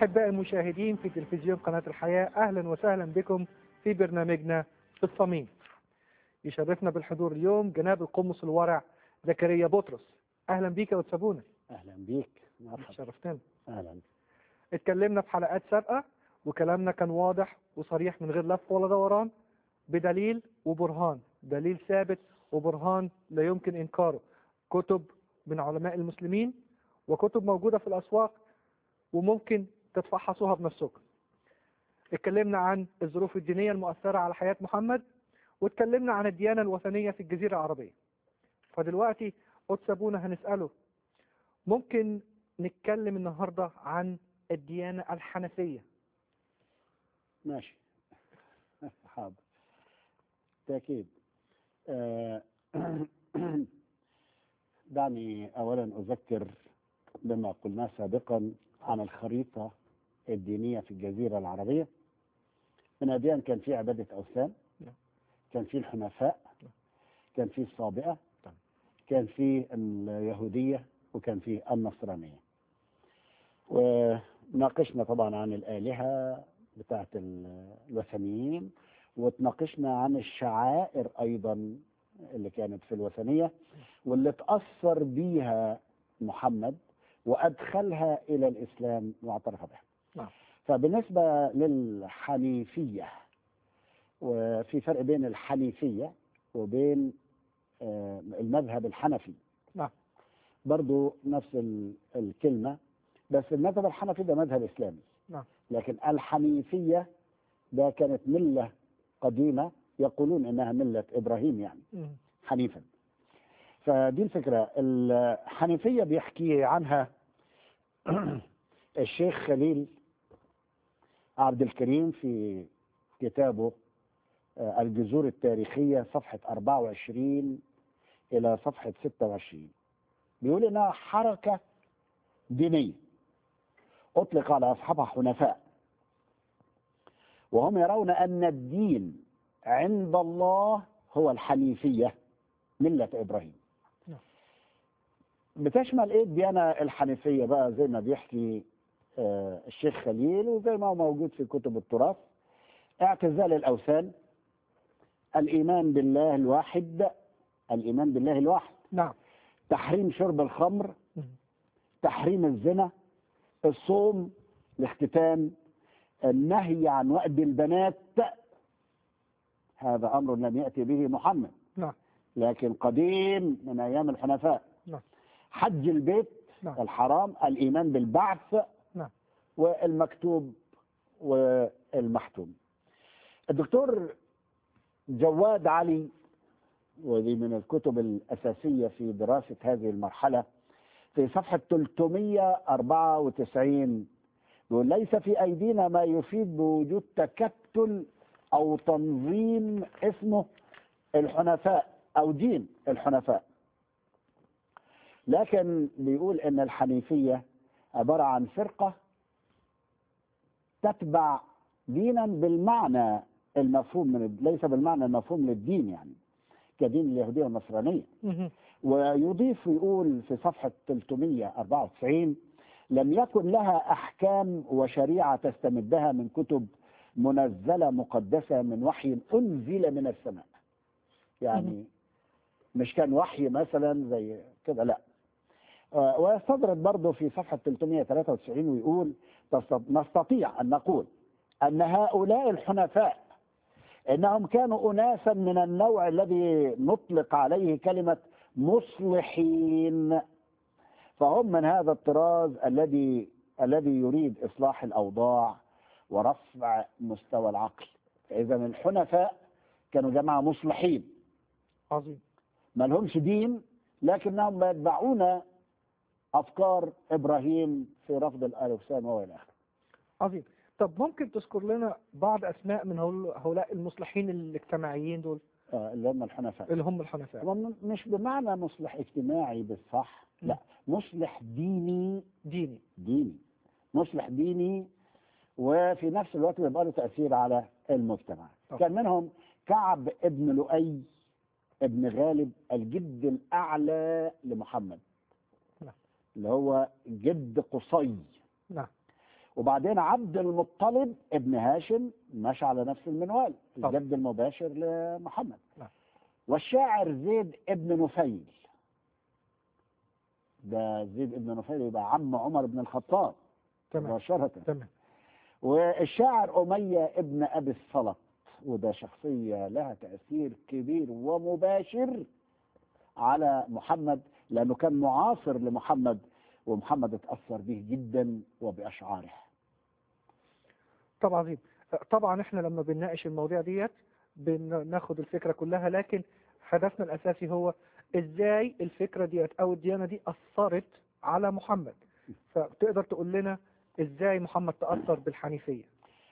أحباء المشاهدين في تلفزيون قناة الحياة أهلا وسهلا بكم في برنامجنا في الصميم يشرفنا بالحضور اليوم جناب القمص الورع زكريا بطرس أهلا بيك يا وتسابونا اهلا بيك مرحبا شرفتنا اهلا اتكلمنا في حلقات سابقة وكلامنا كان واضح وصريح من غير لف ولا دوران بدليل وبرهان دليل ثابت وبرهان لا يمكن إنكاره كتب من علماء المسلمين وكتب موجودة في الأسواق وممكن تتفحصوها بنفسكم اتكلمنا عن الظروف الدينية المؤثرة على حياة محمد واتكلمنا عن الديانة الوثنية في الجزيرة العربية فدلوقتي أتسابونا هنسأله ممكن نتكلم النهاردة عن الديانة الحنفية ماشي حاضر تأكيد آه، دعني أولا أذكر بما قلناه سابقا عن الخريطة الدينية في الجزيرة العربية من أديان كان في عبادة أوثان نعم. كان في الحنفاء نعم. كان في الصابئة نعم. كان في اليهودية وكان في النصرانية وناقشنا طبعا عن الآلهة بتاعت ال- الوثنيين وتناقشنا عن الشعائر أيضا اللي كانت في الوثنية واللي تأثر بيها محمد وأدخلها إلى الإسلام واعترف بها نعم. فبالنسبة للحنيفية وفي فرق بين الحنيفية وبين آه، المذهب الحنفي نعم. برضو نفس ال- الكلمة بس المذهب الحنفي ده مذهب إسلامي نعم. لكن الحنيفية ده كانت ملة قديمة يقولون إنها ملة إبراهيم يعني مم. حنيفا فدي الفكرة الحنيفية بيحكي عنها الشيخ خليل عبد الكريم في كتابه آه، الجذور التاريخية صفحة 24 إلى صفحة 26 بيقول إنها حركة دينية أطلق على أصحابها حنفاء وهم يرون أن الدين عند الله هو الحنيفية ملة إبراهيم نعم. بتشمل إيه الديانة الحنيفية بقى زي ما بيحكي آه، الشيخ خليل وزي ما هو موجود في كتب التراث اعتزال الأوثان الإيمان بالله الواحد الإيمان بالله الواحد نعم تحريم شرب الخمر مم. تحريم الزنا الصوم الاختتان النهي عن وأد البنات هذا أمر لم يأتي به محمد نعم لكن قديم من أيام الحنفاء نعم. حج البيت نعم. الحرام الإيمان بالبعث نعم. والمكتوب والمحتوم الدكتور جواد علي ودي من الكتب الأساسية في دراسة هذه المرحلة في صفحة 394 يقول ليس في أيدينا ما يفيد بوجود تكتل أو تنظيم اسمه الحنفاء أو دين الحنفاء لكن بيقول إن الحنيفية عبارة عن فرقة تتبع دينا بالمعنى المفهوم من ليس بالمعنى المفهوم للدين يعني كدين اليهودية والنصرانية مم. ويضيف يقول في صفحة 394 لم يكن لها أحكام وشريعة تستمدها من كتب منزلة مقدسة من وحي أنزل من السماء يعني مش كان وحي مثلا زي كده لا آه، ويستدرك برضه في صفحة 393 ويقول تست- نستطيع أن نقول أن هؤلاء الحنفاء إنهم كانوا أناسا من النوع الذي نطلق عليه كلمة مصلحين فهم من هذا الطراز الذي الذي يريد إصلاح الأوضاع ورفع مستوى العقل فإذا الحنفاء كانوا جماعة مصلحين عظيم ما لهمش دين لكنهم يتبعون أفكار إبراهيم في رفض الأوثان وإلى آخره عظيم طب ممكن تذكر لنا بعض أسماء من هول- هؤلاء المصلحين الاجتماعيين دول آه، اللي هم الحنفاء اللي هم الحنفاء هو م- مش بمعنى مصلح اجتماعي بالصح لا مصلح ديني ديني ديني مصلح ديني وفي نفس الوقت بيبقى له تأثير على المجتمع طبعا. كان منهم كعب ابن لؤي ابن غالب الجد الأعلى لمحمد نعم. اللي هو جد قصي نعم وبعدين عبد المطلب ابن هاشم ماشي على نفس المنوال طبعا. الجد المباشر لمحمد نعم. والشاعر زيد ابن نفيل ده زيد ابن نفيل يبقى عم عمر بن الخطاب تمام مباشرة تمام والشاعر أمية ابن أبي السلط وده شخصية لها تأثير كبير ومباشر على محمد لأنه كان معاصر لمحمد ومحمد اتأثر به جدا وبأشعاره طب عظيم طبعا احنا لما بنناقش المواضيع ديت بناخد الفكرة كلها لكن هدفنا الأساسي هو ازاي الفكرة ديت أو الديانة دي أثرت على محمد فتقدر تقول لنا ازاي محمد تأثر بالحنيفية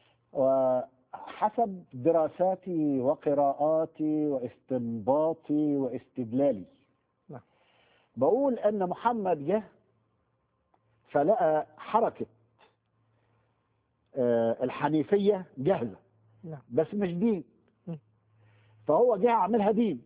وحسب دراساتي وقراءاتي واستنباطي واستدلالي نعم. بقول أن محمد جه فلقى حركة آه، الحنيفية جاهزة نعم بس مش دين م. فهو جه عملها دين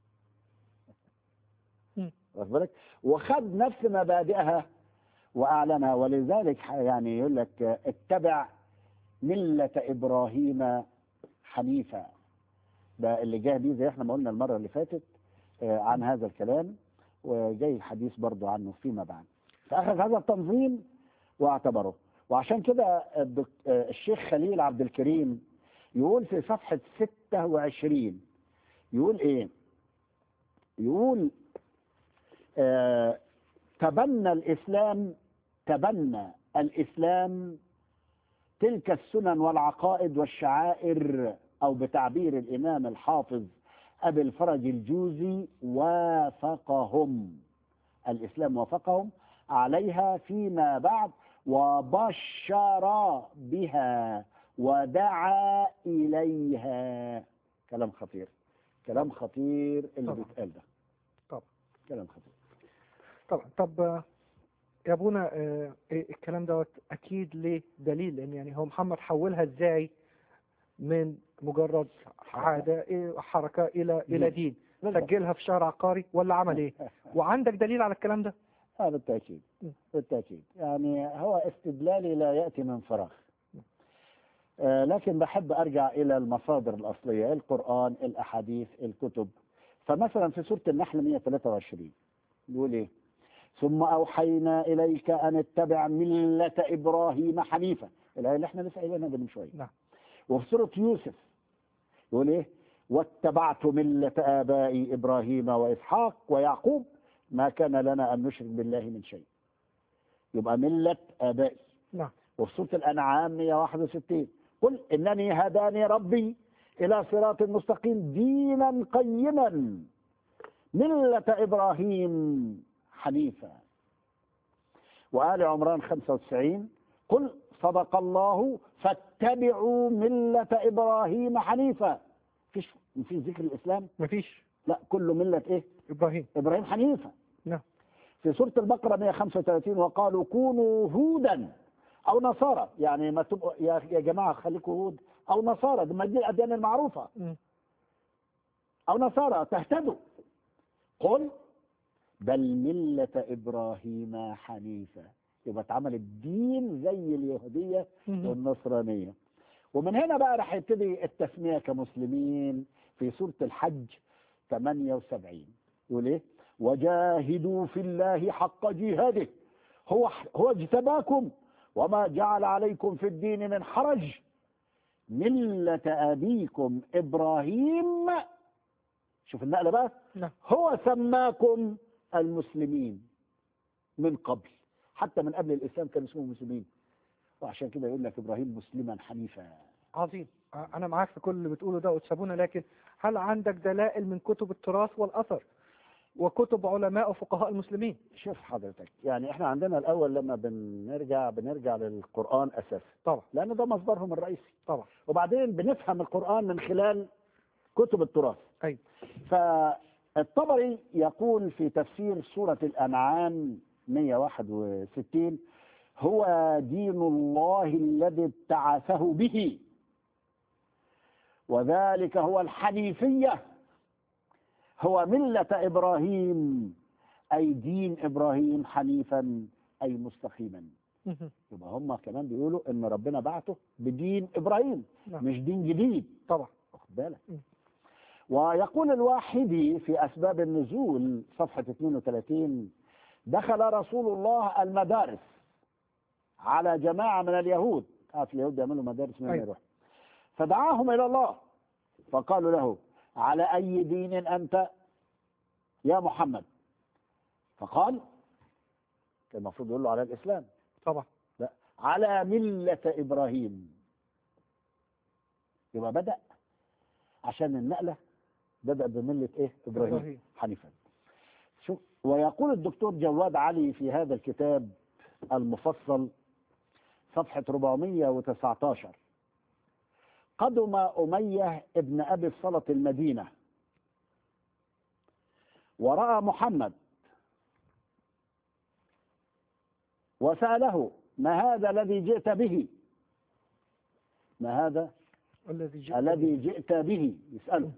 م. واخد بالك وخد نفس مبادئها واعلنها ولذلك ح- يعني يقول لك آه، اتبع مله ابراهيم حنيفا ده اللي جاء بيه زي احنا ما قلنا المره اللي فاتت آه، عن هذا الكلام وجاي الحديث برضو عنه فيما بعد فاخذ هذا التنظيم واعتبره وعشان كده الدك- آه، الشيخ خليل عبد الكريم يقول في صفحة 26 يقول ايه يقول آه تبنى الإسلام تبنى الإسلام تلك السنن والعقائد والشعائر أو بتعبير الإمام الحافظ أبي الفرج الجوزي وافقهم الإسلام وافقهم عليها فيما بعد وبشر بها ودعا إليها كلام خطير كلام خطير اللي طبعا. بيتقال ده طبعا كلام خطير طبعا طب آه، يا ابونا آه، إيه الكلام دوت اكيد ليه دليل لان يعني هو محمد حولها ازاي من مجرد عاده إيه، حركه الى الى دين سجلها في شهر عقاري ولا عمل ايه وعندك دليل على الكلام ده آه بالتأكيد م. بالتأكيد يعني هو استدلالي لا يأتي من فراغ آه لكن بحب أرجع إلى المصادر الأصلية القرآن الأحاديث الكتب فمثلا في سورة النحل 123 يقول إيه ثم أوحينا إليك أن اتبع ملة إبراهيم حنيفا الآية اللي احنا لسه قايلينها من شوية نعم. وفي سورة يوسف يقول إيه واتبعت ملة آبائي إبراهيم وإسحاق ويعقوب ما كان لنا أن نشرك بالله من شيء يبقى ملة آبائي نعم وفي سورة الأنعام 161 قل إنني هداني ربي إلى صراط مستقيم دينا قيما ملة إبراهيم حنيفا وآل عمران 95 قل صدق الله فاتبعوا ملة إبراهيم حنيفا فيش في ذكر الإسلام مفيش لا كله ملة إيه ابراهيم إبراهيم حنيفا نعم في سورة البقرة 135 وقالوا كونوا هودا أو نصارى يعني ما تبقوا يا يا جماعة خليكم هود أو نصارى دي ما دي الأديان المعروفة م. أو نصارى تهتدوا قل بل ملة إبراهيم حنيفا يبقى اتعمل الدين زي اليهودية م. والنصرانية ومن هنا بقى راح يبتدي التسمية كمسلمين في سورة الحج 78 يقول ايه وجاهدوا في الله حق جهاده هو هو اجتباكم وما جعل عليكم في الدين من حرج ملة أبيكم إبراهيم شوف النقلة بقى نعم هو سماكم المسلمين من قبل حتى من قبل الإسلام كانوا اسمهم مسلمين وعشان كده يقول لك إبراهيم مسلما حنيفا عظيم آه، انا معاك في كل اللي بتقوله ده وتسابونا لكن هل عندك دلائل من كتب التراث والاثر وكتب علماء وفقهاء المسلمين شوف حضرتك يعني احنا عندنا الأول لما بنرجع بنرجع للقرآن أساسا طبعا لأن ده مصدرهم الرئيسي طبعا وبعدين بنفهم القرآن من خلال كتب التراث أيوة. فالطبري يقول في تفسير سورة الأنعام 161 هو دين الله الذي ابتعثه به وذلك هو الحنيفية هو ملة إبراهيم أي دين إبراهيم حنيفا أي مستقيما مهم. يبقى هم كمان بيقولوا ان ربنا بعته بدين ابراهيم نعم مش دين جديد طبعا واخد بالك م. ويقول الواحدي في اسباب النزول صفحه 32 دخل رسول الله المدارس على جماعه من اليهود عارف اليهود بيعملوا مدارس من أيوة. يروح فدعاهم الى الله فقالوا له على اي دين انت يا محمد فقال كان المفروض يقول له على الاسلام طبعا لا على ملة إبراهيم يبقى بدأ عشان النقلة بدأ بملة إيه إبراهيم, إبراهيم. حنيفا شوف ويقول الدكتور جواد علي في هذا الكتاب المفصل صفحة 419 قدم أمية ابن أبي الصلت المدينة ورأى محمد وسأله ما هذا الذي جئت به ما هذا الذي جاء الذي جئت به يسأله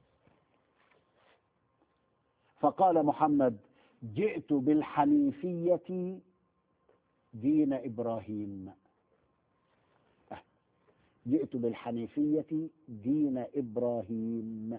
فقال محمد جئت بالحنيفية دين إبراهيم أه. جئت بالحنيفية دين إبراهيم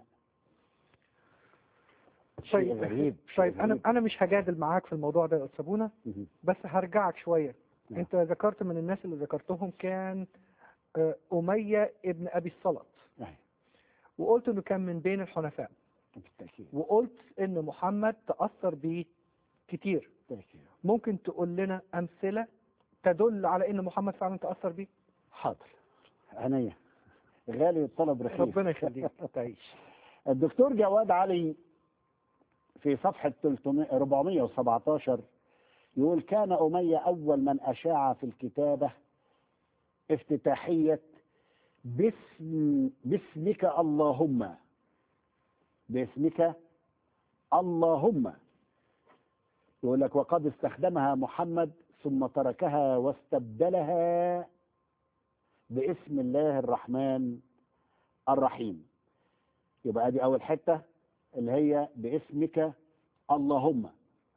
شيء طيب غريب شيء طيب انا غريب. انا مش هجادل معاك في الموضوع ده يا استاذ بونا مهم. بس هرجعك شويه نعم. انت ذكرت من الناس اللي ذكرتهم كان آه، اميه ابن ابي الصلت أهي. وقلت انه كان من بين الحنفاء بالتأكيد وقلت ان محمد تاثر بيه كتير بالتأكيد ممكن تقول لنا امثله تدل على ان محمد فعلا تاثر بيه حاضر عينيا غالي الطلب رخيص ربنا يخليك تعيش الدكتور جواد علي في صفحة 300 417 يقول كان أمية أول من أشاع في الكتابة افتتاحية باسم باسمك اللهم باسمك اللهم يقول لك وقد استخدمها محمد ثم تركها واستبدلها باسم الله الرحمن الرحيم يبقى دي أول حتة اللي هي باسمك اللهم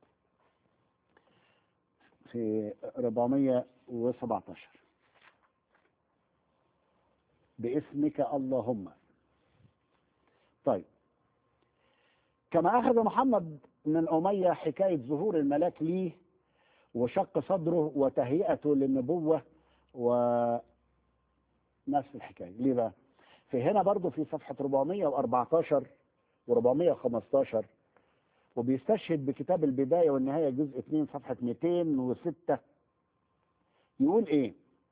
في 417 باسمك اللهم طيب كما أخذ محمد من أمية حكاية ظهور الملاك ليه وشق صدره وتهيئته للنبوة ونفس الحكاية ليه بقى؟ في هنا برضو في صفحة 414 و415 وبيستشهد بكتاب البداية والنهاية جزء 2 صفحة 206 يقول ايه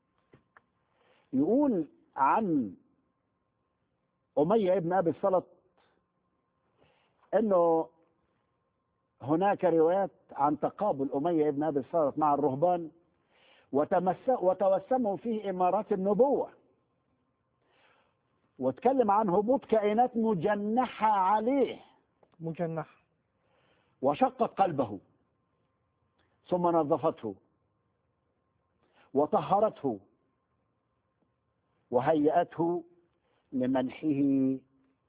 يقول عن أمية ابن أبي السلط انه هناك روايات عن تقابل أمية ابن أبي السلط مع الرهبان وتمس وتوسموا فيه إمارات النبوة واتكلم عن هبوط كائنات مجنحة عليه مجنح وشقت قلبه ثم نظفته وطهرته وهيأته لمنحه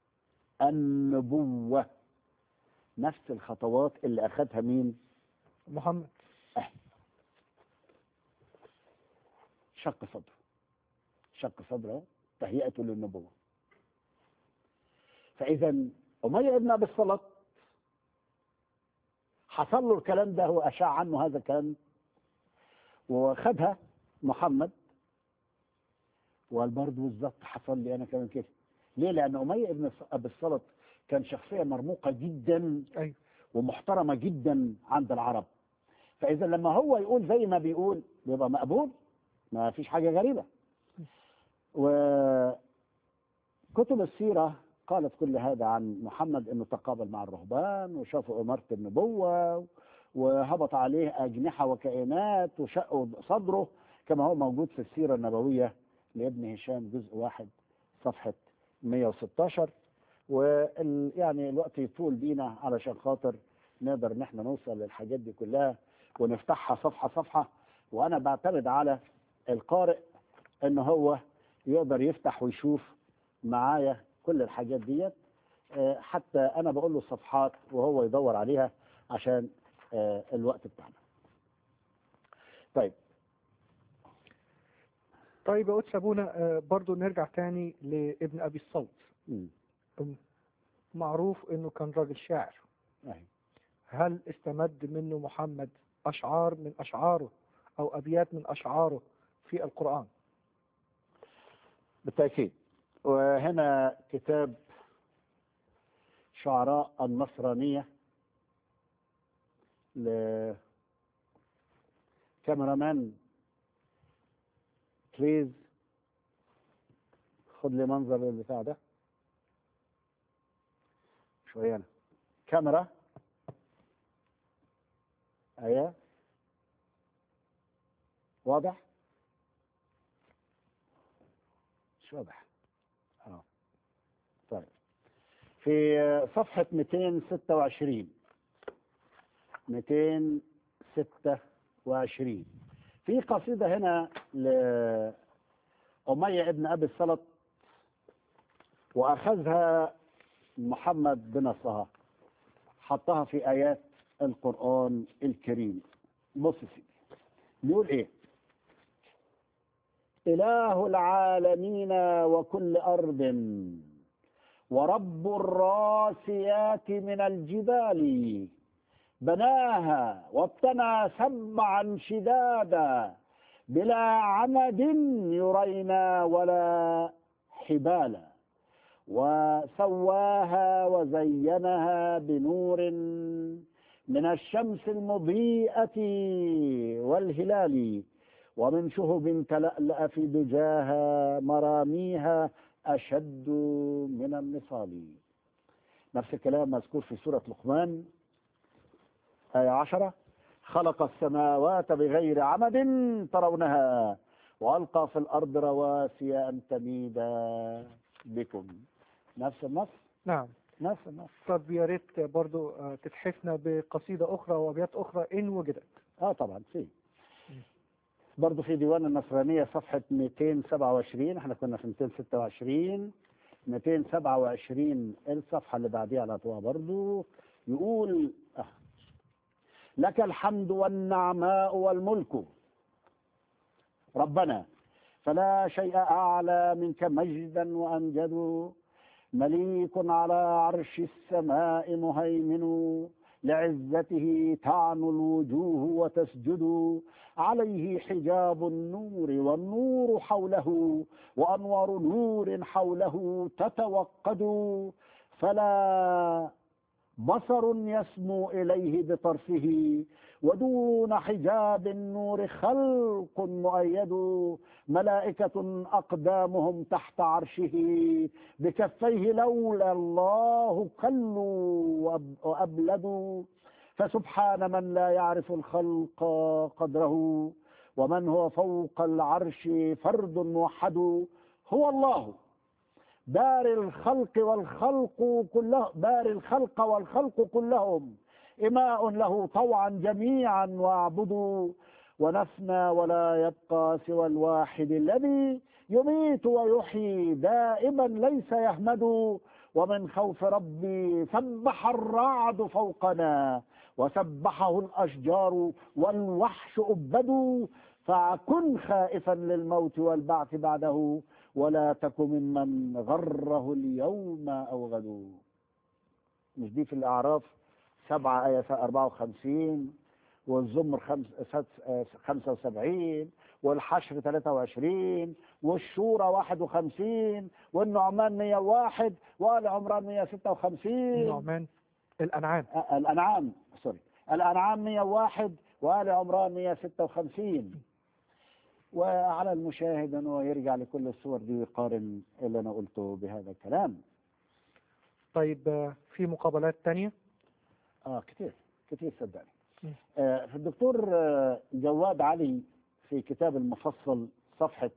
النبوة نفس الخطوات اللي أخذها مين محمد شق صدره شق صدره تهيئته للنبوة فإذا أمية ابن أبي الصلت حصل له الكلام ده هو أشاع عنه هذا الكلام وخدها محمد وقال برضه بالظبط حصل لي أنا كمان كده ليه؟ لأن أمية ابن أبي الصلت كان شخصية مرموقة جدا ايوه ومحترمة جدا عند العرب فإذا لما هو يقول زي ما بيقول بيبقى مقبول ما فيش حاجة غريبة وكتب السيرة قالت كل هذا عن محمد انه تقابل مع الرهبان وشافوا إمارة النبوة وهبط عليه أجنحة وكائنات وشقوا صدره كما هو موجود في السيرة النبوية لابن هشام جزء واحد صفحة 116 وال يعني الوقت يطول بينا علشان خاطر نقدر ان احنا نوصل للحاجات دي كلها ونفتحها صفحة صفحة وانا بعتمد على القارئ ان هو يقدر يفتح ويشوف معايا كل الحاجات ديت آه، حتى انا بقول له الصفحات وهو يدور عليها عشان آه، الوقت بتاعنا طيب طيب يا قدس ابونا آه، برضو نرجع تاني لابن ابي الصلت مم. معروف انه كان راجل شاعر أيوة. هل استمد منه محمد اشعار من اشعاره او ابيات من اشعاره في القران بالتأكيد وهنا كتاب شعراء النصرانية لكاميرامان بليز خد لي منظر البتاع ده شوية أنا كاميرا أيوة واضح مش واضح اه طيب في صفحة 226 226 في قصيدة هنا لأمية ابن أبي السلط وأخذها محمد بن الصها حطها في آيات القرآن الكريم بص يا سيدي بيقول إيه إله العالمين وكل أرض ورب الراسيات من الجبال بناها وابتنى سبعا شدادا بلا عمد يرينا ولا حبالا وسواها وزينها بنور من الشمس المضيئة والهلال ومن شهب تلألأ في دجاها مراميها أشد من النصال نفس الكلام مذكور في سورة لقمان آية عشرة خلق السماوات بغير عمد ترونها وألقى في الأرض رواسي أن تميد بكم نفس النص نعم نفس النص طب يا ريت برضو آه، تتحفنا بقصيده اخرى وابيات اخرى ان وجدت اه طبعا في برضه في ديوان النصرانية صفحة 227 احنا كنا في 226 227 الصفحة اللي بعديها على طول برضه يقول آه. لك الحمد والنعماء والملك ربنا فلا شيء أعلى منك مجدا وأمجد مليك على عرش السماء مهيمن لعزته تعنو الوجوه وتسجد عليه حجاب النور والنور حوله وأنوار نور حوله تتوقد فلا بصر يسمو إليه بطرفه ودون حجاب النور خلق مؤيد ملائكة أقدامهم تحت عرشه بكفيه لولا الله قلوا وأب- وأبلدوا فسبحان من لا يعرف الخلق قدره ومن هو فوق العرش فرد موحد هو الله بار الخلق والخلق كله بار الخلق والخلق كلهم إماء له طوعا جميعا واعبدوا ونفنى ولا يبقى سوى الواحد الذي يميت ويحيي دائما ليس يهمد ومن خوف ربي سبح الرعد فوقنا وسبحه الأشجار والوحش أبدوا فكن خائفا للموت والبعث بعده ولا تك ممن غره اليوم أو غدو مش دي في الأعراف سبعة آية 54 والزمر خمس سدس- خمسة وسبعين والحشر 23 والشورى 51 والنعمان 101 وآل عمران 156 نعمان الانعام آه، الأنعام سوري الأنعام 101 وآل عمران 156 وعلى المشاهد أنه يرجع لكل الصور دي ويقارن اللي أنا قلته بهذا الكلام طيب آه، في مقابلات تانية اه كتير كتير صدقني مم. آه في الدكتور آه، جواد علي في كتاب المفصل صفحة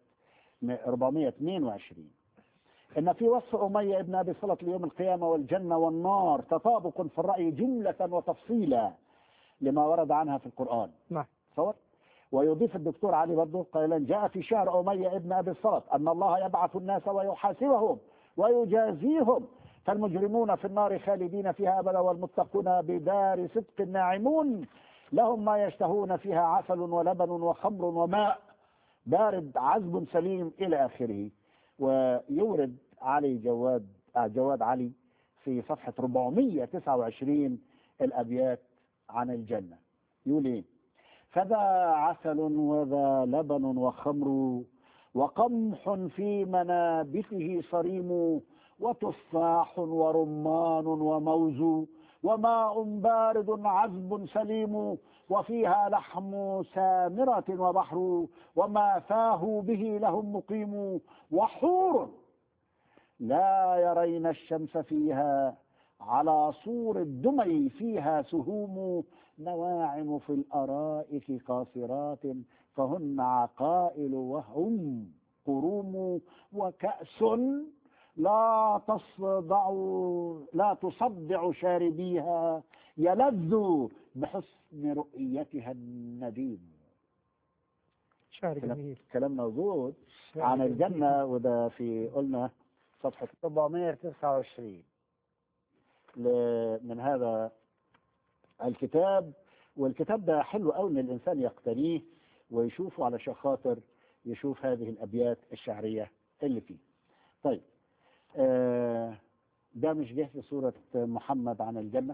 422 إن في وصف أمية ابن أبي سلط ليوم القيامة والجنة والنار تطابق في الرأي جملة وتفصيلا لما ورد عنها في القرآن نعم تصور ويضيف الدكتور علي برضه قائلا جاء في شعر أمية ابن أبي الصلت أن الله يبعث الناس ويحاسبهم ويجازيهم فالمجرمون في النار خالدين فيها أبدا والمتقون بدار صدق ناعمون لهم ما يشتهون فيها عسل ولبن وخمر وماء بارد عذب سليم إلى آخره ويورد علي جواد آه، جواد علي في صفحة 429 الأبيات عن الجنة يقول إيه فذا عسل وذا لبن وخمر وقمح في منابته صريم وتفاح ورمان وموز وماء بارد عذب سليم وفيها لحم سامرة وبحر وما فاه به لهم مقيم وحور لا يرين الشمس فيها على صور الدمي فيها سهوم نواعم في الأرائك قاصرات فهن عقائل وهم قروم وكأس لا تصدع لا تصدع شاربيها يلذ بحسن رؤيتها النديم شعر كلام- جميل كلام موجود شعر عن جميل. الجنة وده في قلنا صفحة 429 ل- من هذا الكتاب والكتاب ده حلو قوي ان الانسان يقتنيه ويشوفه علشان خاطر يشوف هذه الابيات الشعريه اللي فيه. طيب آه، ده مش جه في سوره محمد عن الجنه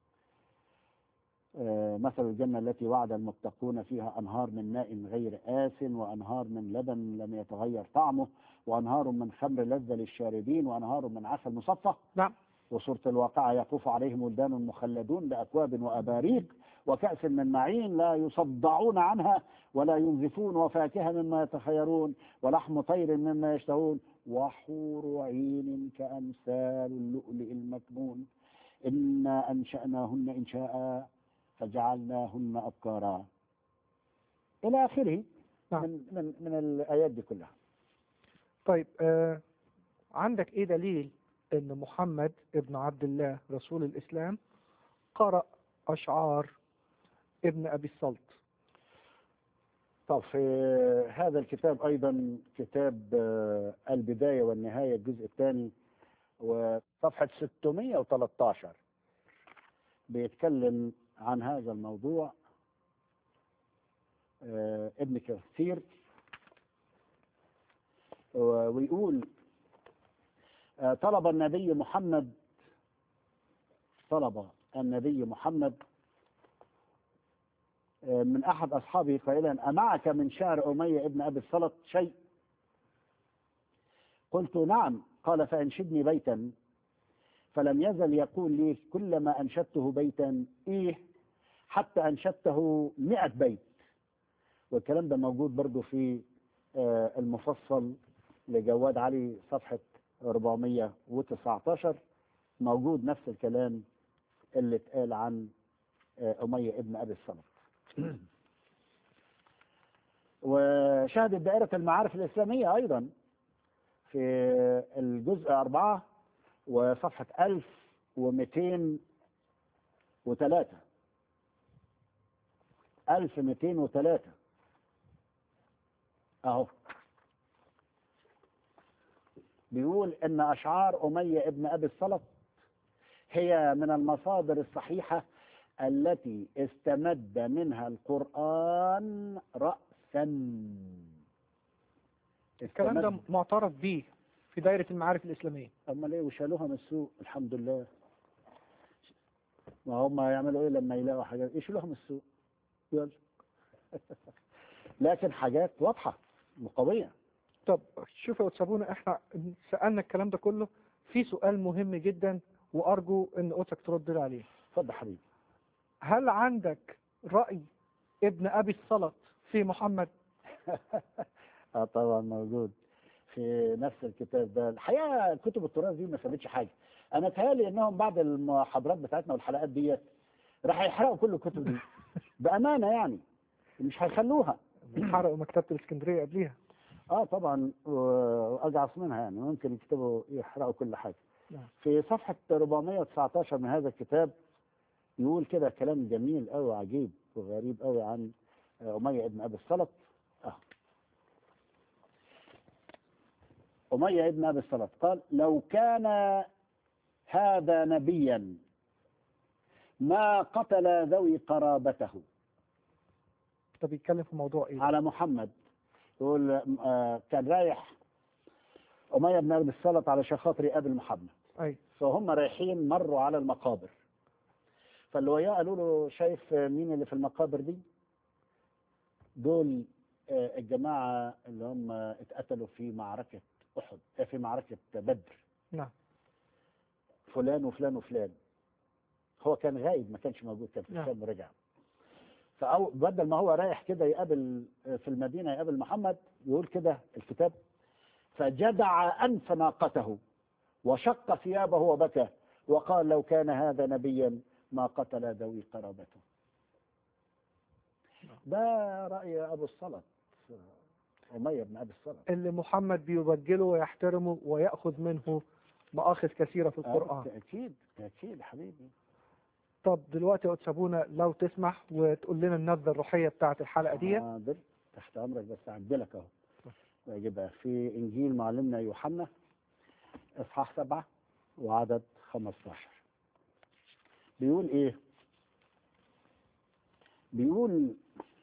آه، مثل الجنة التي وعد المتقون فيها أنهار من ماء غير آس وأنهار من لبن لم يتغير طعمه وأنهار من خمر لذة للشاربين وأنهار من عسل مصفى نعم وسورة الواقعة يطوف عليهم ولدان مخلدون بأكواب وأباريق وكأس من معين لا يصدعون عنها ولا ينزفون وفاكهة مما يتخيرون ولحم طير مما يشتهون وحور عين كأمثال اللؤلؤ المكنون إنا أنشأناهن إنشاء فجعلناهن أبكارا إلى آخره نعم. من, من, من الآيات دي كلها طيب آه عندك ايه دليل ان محمد ابن عبد الله رسول الاسلام قرأ اشعار ابن ابي الصلت طب في هذا الكتاب أيضا كتاب آه، البداية والنهاية الجزء الثاني وصفحة 613 بيتكلم عن هذا الموضوع آه، ابن كثير و- ويقول آه، طلب النبي محمد طلب النبي محمد آه، من أحد أصحابه قائلا أمعك من شعر أمية ابن أبي الصلت شيء قلت نعم قال فأنشدني بيتا فلم يزل يقول لي كلما أنشدته بيتا إيه حتى أنشدته مئة بيت والكلام ده موجود برضو في آه، المفصل لجواد علي صفحة 419 موجود نفس الكلام اللي اتقال عن آه، أمية ابن أبي الصلت وشهدت دائرة المعارف الإسلامية أيضا في الجزء أربعة وصفحة 1203 1203 أهو بيقول إن أشعار أمية ابن أبي الصلت هي من المصادر الصحيحة التي استمد منها القرآن رأسا الكلام ده استمد- معترف به في دائرة المعارف الإسلامية أمال إيه وشالوها من السوق الحمد لله ما هم يعملوا إيه لما يلاقوا حاجات يشيلوها من السوق يلا لكن حاجات واضحة وقوية طب شوف يا وتسابونا احنا سألنا الكلام ده كله في سؤال مهم جدا وأرجو إن أوتك ترد لي عليه اتفضل حبيبي هل عندك رأي ابن أبي الصلت في محمد اه طبعا موجود في نفس الكتاب ده الحقيقه كتب التراث دي ما سابتش حاجه انا تهيألي انهم بعد المحاضرات بتاعتنا والحلقات ديت راح يحرقوا كل الكتب دي بامانه يعني مش هيخلوها حرقوا مكتبة الإسكندرية قبليها اه طبعا و- واجعص منها يعني ممكن يكتبوا يحرقوا كل حاجه نعم. في صفحه 419 من هذا الكتاب يقول كده كلام جميل قوي عجيب وغريب قوي عن آه، اميه ابن ابي الصلت اه اميه ابن ابي الصلت قال لو كان هذا نبيا ما قتل ذوي قرابته ده بيتكلم في موضوع إيه على محمد يقول آه، كان رايح أمية بن أبي السلط علشان خاطر يقابل محمد اي فهم رايحين مروا على المقابر فاللي وياه قالوا له شايف مين اللي في المقابر دي دول آه، الجماعة اللي هم اتقتلوا في معركة أحد آه، في معركة بدر نعم فلان وفلان وفلان هو كان غايب ما كانش موجود كان في نعم. الشام ورجع فأو بدل ما هو رايح كده يقابل آه، في المدينة يقابل محمد يقول كده الكتاب فجدع أنف ناقته وشق ثيابه وبكى وقال لو كان هذا نبيا ما قتل ذوي قرابته ده رأي أبو الصلت أمية بن أبي الصلت اللي محمد بيوجله ويحترمه ويأخذ منه مآخذ كثيرة في القرآن آه، أكيد أكيد حبيبي طب دلوقتي يا أستاذ أبونا لو تسمح وتقول لنا النبذة الروحية بتاعت الحلقة دي حاضر تحت أمرك بس أعدلك أهو يبقى في إنجيل معلمنا يوحنا إصحاح سبعة وعدد 15 بيقول إيه؟ بيقول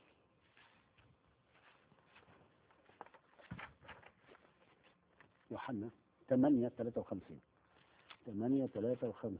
يوحنا 8 53 8 53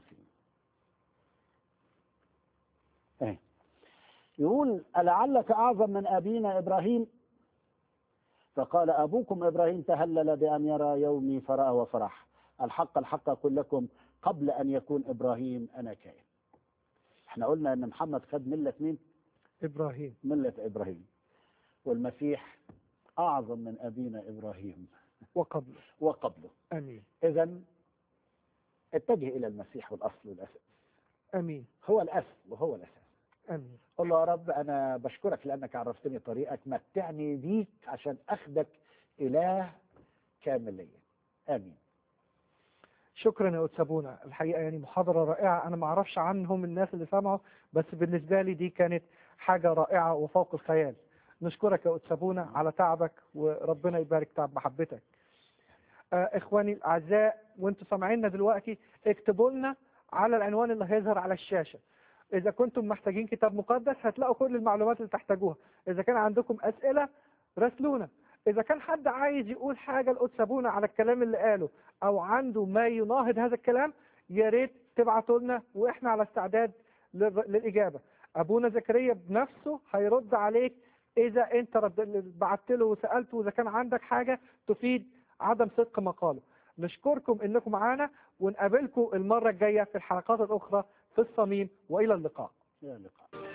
ايه يقول ألعلك أعظم من أبينا إبراهيم فقال أبوكم إبراهيم تهلل بأن يرى يومي فرأى وفرح الحق الحق أقول لكم قبل أن يكون إبراهيم أنا كائن احنا قلنا أن محمد خد ملة مين؟ إبراهيم ملة إبراهيم والمسيح أعظم من أبينا إبراهيم وقبله وقبله أمين إذا اتجه إلى المسيح والأصل والأساس أمين هو الأصل وهو الأساس أمين قل له يا رب أنا بشكرك لأنك عرفتني طريقك متعني بيك عشان أخدك إله كامل ليا آمين شكرا يا أستاذ أبونا الحقيقة يعني محاضرة رائعة أنا ما أعرفش عنهم الناس اللي سمعوا بس بالنسبة لي دي كانت حاجة رائعة وفوق الخيال نشكرك يا أستاذ أبونا على تعبك وربنا يبارك تعب محبتك آه إخواني الأعزاء وأنتوا سامعيننا دلوقتي اكتبوا لنا على العنوان اللي هيظهر على الشاشة إذا كنتم محتاجين كتاب مقدس هتلاقوا كل المعلومات اللي تحتاجوها إذا كان عندكم أسئلة راسلونا إذا كان حد عايز يقول حاجة لقدس أبونا على الكلام اللي قاله أو عنده ما يناهض هذا الكلام يا ريت تبعتوا لنا وإحنا على استعداد للر- للإجابة أبونا زكريا بنفسه هيرد عليك إذا أنت رد... بعت له وسألته إذا كان عندك حاجة تفيد عدم صدق مقاله نشكركم إنكم معانا ونقابلكم المرة الجاية في الحلقات الأخرى في الصميم وإلى اللقاء إلى اللقاء